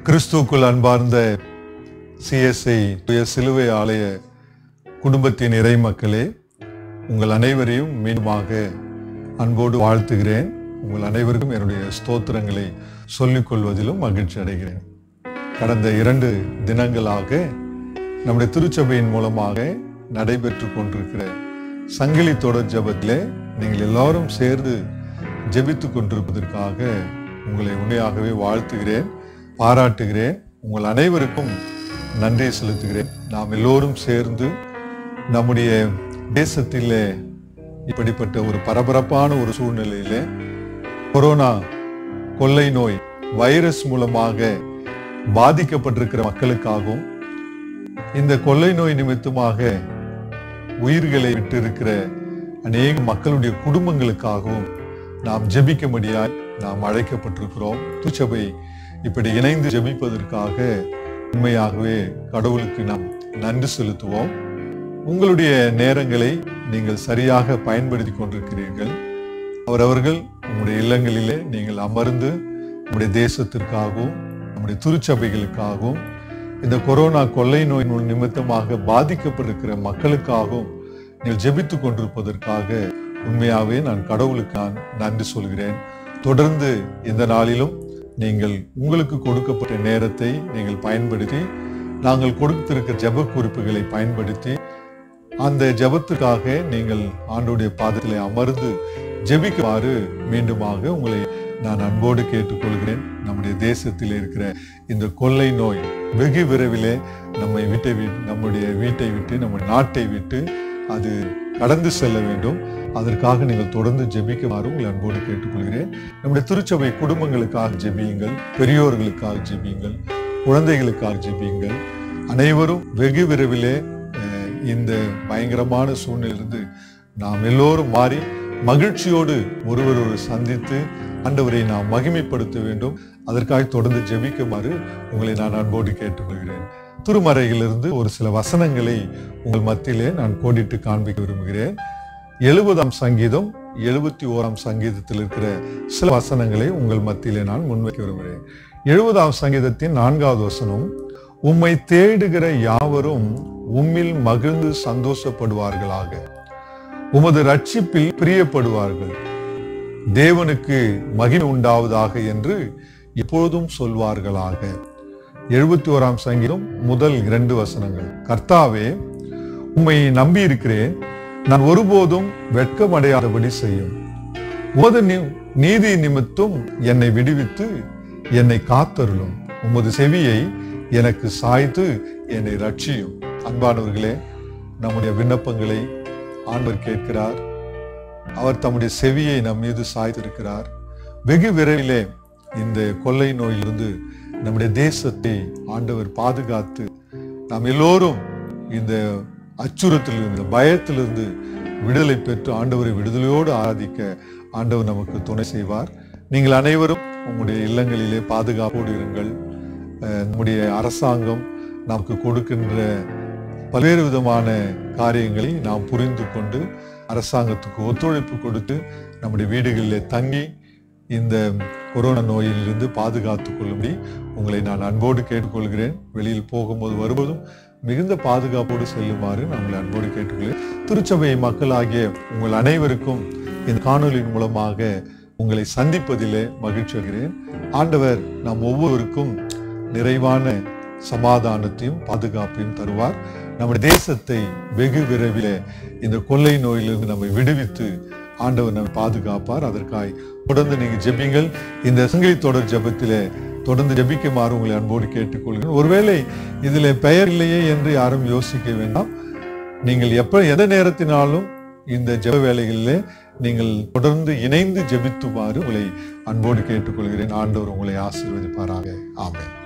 கிறிஸ்துவுக்குள் அன்பார்ந்த சிஎஸ்ஐ சிலுவை ஆலய குடும்பத்தின் இறை மக்களே உங்கள் அனைவரையும் மீண்டுமாக அன்போடு வாழ்த்துகிறேன் உங்கள் அனைவருக்கும் என்னுடைய ஸ்தோத்திரங்களை சொல்லிக் கொள்வதிலும் மகிழ்ச்சி அடைகிறேன் கடந்த இரண்டு தினங்களாக நம்முடைய திருச்சபையின் மூலமாக நடைபெற்று கொண்டிருக்கிற சங்கிலி தொடர் ஜெபத்திலே நீங்கள் எல்லாரும் சேர்ந்து ஜெபித்துக் கொண்டிருப்பதற்காக உங்களை உண்மையாகவே வாழ்த்துகிறேன் பாராட்டுகிறேன் உங்கள் அனைவருக்கும் நன்றி செலுத்துகிறேன் நாம் எல்லோரும் சேர்ந்து நம்முடைய தேசத்திலே இப்படிப்பட்ட ஒரு பரபரப்பான ஒரு சூழ்நிலையிலே கொரோனா கொள்ளை நோய் வைரஸ் மூலமாக பாதிக்கப்பட்டிருக்கிற மக்களுக்காகவும் இந்த கொள்ளை நோய் நிமித்தமாக உயிர்களை விட்டிருக்கிற அநேக மக்களுடைய குடும்பங்களுக்காகவும் நாம் ஜெபிக்கும்படியாய் நாம் அழைக்கப்பட்டிருக்கிறோம் திருச்சபை இப்படி இணைந்து ஜெபிப்பதற்காக உண்மையாகவே கடவுளுக்கு நாம் நன்றி செலுத்துவோம் உங்களுடைய நேரங்களை நீங்கள் சரியாக பயன்படுத்தி கொண்டிருக்கிறீர்கள் அவரவர்கள் உங்களுடைய இல்லங்களிலே நீங்கள் அமர்ந்து நம்முடைய தேசத்திற்காகவும் நம்முடைய திருச்சபைகளுக்காகவும் இந்த கொரோனா கொள்ளை நோய் நிமித்தமாக பாதிக்கப்பட்டிருக்கிற மக்களுக்காகவும் நீங்கள் ஜெபித்துக் கொண்டிருப்பதற்காக உண்மையாகவே நான் கடவுளுக்கு நான் நன்றி சொல்கிறேன் தொடர்ந்து இந்த நாளிலும் நீங்கள் உங்களுக்கு கொடுக்கப்பட்ட நேரத்தை நீங்கள் பயன்படுத்தி நாங்கள் கொடுத்திருக்கிற ஜெப குறிப்புகளை பயன்படுத்தி அந்த ஜெபத்துக்காக நீங்கள் ஆண்டோடைய பாதத்திலே அமர்ந்து ஜெபிக்குமாறு மீண்டுமாக உங்களை நான் அன்போடு கேட்டுக்கொள்கிறேன் நம்முடைய தேசத்தில் இருக்கிற இந்த கொள்ளை நோய் வெகு விரைவிலே நம்மை விட்டை வி- நம்முடைய வீட்டை விட்டு நம்ம நாட்டை விட்டு அது கடந்து செல்ல வேண்டும் அதற்காக நீங்கள் தொடர்ந்து ஜெபிக்குமாறு உங்களை அன்போடு கேட்டுக்கொள்கிறேன் நம்முடைய திருச்சபை குடும்பங்களுக்காக ஜெபியுங்கள் பெரியோர்களுக்காக ஜெபியுங்கள் குழந்தைகளுக்காக ஜெபியுங்கள் அனைவரும் வெகு விரைவிலே அஹ், இந்த பயங்கரமான சூழ்நிலையிலிருந்து நாம் எல்லோரும் மாறி மகிழ்ச்சியோடு ஒருவர் ஒரு சந்தித்து ஆண்டவரை நாம் மகிமைப்படுத்த வேண்டும் அதற்காக தொடர்ந்து ஜெபிக்குமாறு உங்களை நான் அன்போடு கேட்டுக்கொள்கிறேன் திருமறையிலிருந்து ஒரு சில வசனங்களை உங்கள் மத்தியிலே நான் கோடிட்டு காண்பிக்க விரும்புகிறேன் எழுபதாம் சங்கீதம் எழுபத்தி ஓராம் சங்கீதத்தில் இருக்கிற சில வசனங்களை உங்கள் மத்தியிலே நான் முன்வைக்க விரும்புகிறேன் எழுபதாம் சங்கீதத்தின் நான்காவது வசனம் உம்மை தேடுகிற யாவரும் உம்மில் மகிழ்ந்து சந்தோஷப்படுவார்களாக உமது ரட்சிப்பில் பிரியப்படுவார்கள் தேவனுக்கு மகிமை உண்டாவதாக என்று எப்பொழுதும் சொல்வார்களாக எழுபத்தி ஓராம் சங்கீதம் முதல் இரண்டு வசனங்கள் கர்த்தாவே உம்மை நம்பி இருக்கிறேன் நான் ஒருபோதும் வெட்கமடையாதபடி செய்யும் உமது நி- நீதி நிமித்தம் என்னை விடுவித்து என்னை காத்தருளும் உமது செவியை எனக்கு சாய்த்து என்னை ரட்சியும் அன்பானவர்களே நம்முடைய விண்ணப்பங்களை ஆண்டவர் கேட்கிறார் அவர் தம்முடைய செவியை நம் மீது சாய்த்திருக்கிறார் வெகு விரைவிலே இந்த கொள்ளை நோயிலிருந்து நம்முடைய தேசத்தை ஆண்டவர் பாதுகாத்து நாம் எல்லோரும் இந்த அச்சுறுத்தலில் இந்த பயத்திலிருந்து விடுதலை பெற்று ஆண்டவரை விடுதலையோடு ஆராதிக்க ஆண்டவர் நமக்கு துணை செய்வார் நீங்கள் அனைவரும் உங்களுடைய இல்லங்களிலே பாதுகாப்போடு இருங்கள் அஹ் நம்முடைய அரசாங்கம் நமக்கு கொடுக்கின்ற பல்வேறு விதமான காரியங்களை நாம் புரிந்து கொண்டு அரசாங்கத்துக்கு ஒத்துழைப்பு கொடுத்து நம்முடைய வீடுகளிலே தங்கி இந்த கொரோனா நோயிலிருந்து பாதுகாத்துக் கொள்ளும்படி உங்களை நான் அன்போடு கேட்டுக்கொள்கிறேன் வெளியில் போகும்போது வருவதும் மிகுந்த பாதுகாப்போடு செல்லுமாறு நான் உங்களை அன்போடு கேட்டுக்கொள்கிறேன் திருச்சபை மக்களாகிய உங்கள் அனைவருக்கும் இந்த காணொலியின் மூலமாக உங்களை சந்திப்பதிலே மகிழ்ச்சி அடைகிறேன் ஆண்டவர் நாம் ஒவ்வொருவருக்கும் நிறைவான சமாதானத்தையும் பாதுகாப்பையும் தருவார் நம்முடைய தேசத்தை வெகு விரைவிலே இந்த கொள்ளை நோயிலிருந்து நம்மை விடுவித்து ஆண்டவர் நம்மை பாதுகாப்பார் அதற்காய் தொடர்ந்து நீங்க ஜெபிங்கள் இந்த சங்கிலி தொடர் ஜெபத்திலே தொடர்ந்து ஜெபிக்குமாறு உங்களை அன்போடு கேட்டுக்கொள்கிறேன் ஒருவேளை இதிலே பெயர் இல்லையே என்று யாரும் யோசிக்க வேண்டாம் நீங்கள் எப்ப எந்த நேரத்தினாலும் இந்த ஜெப வேலைகளிலே நீங்கள் தொடர்ந்து இணைந்து ஜெபித்துமாறு உங்களை அன்போடு கேட்டுக்கொள்கிறேன் ஆண்டவர் உங்களை ஆசீர்வதிப்பாராக ஆமென்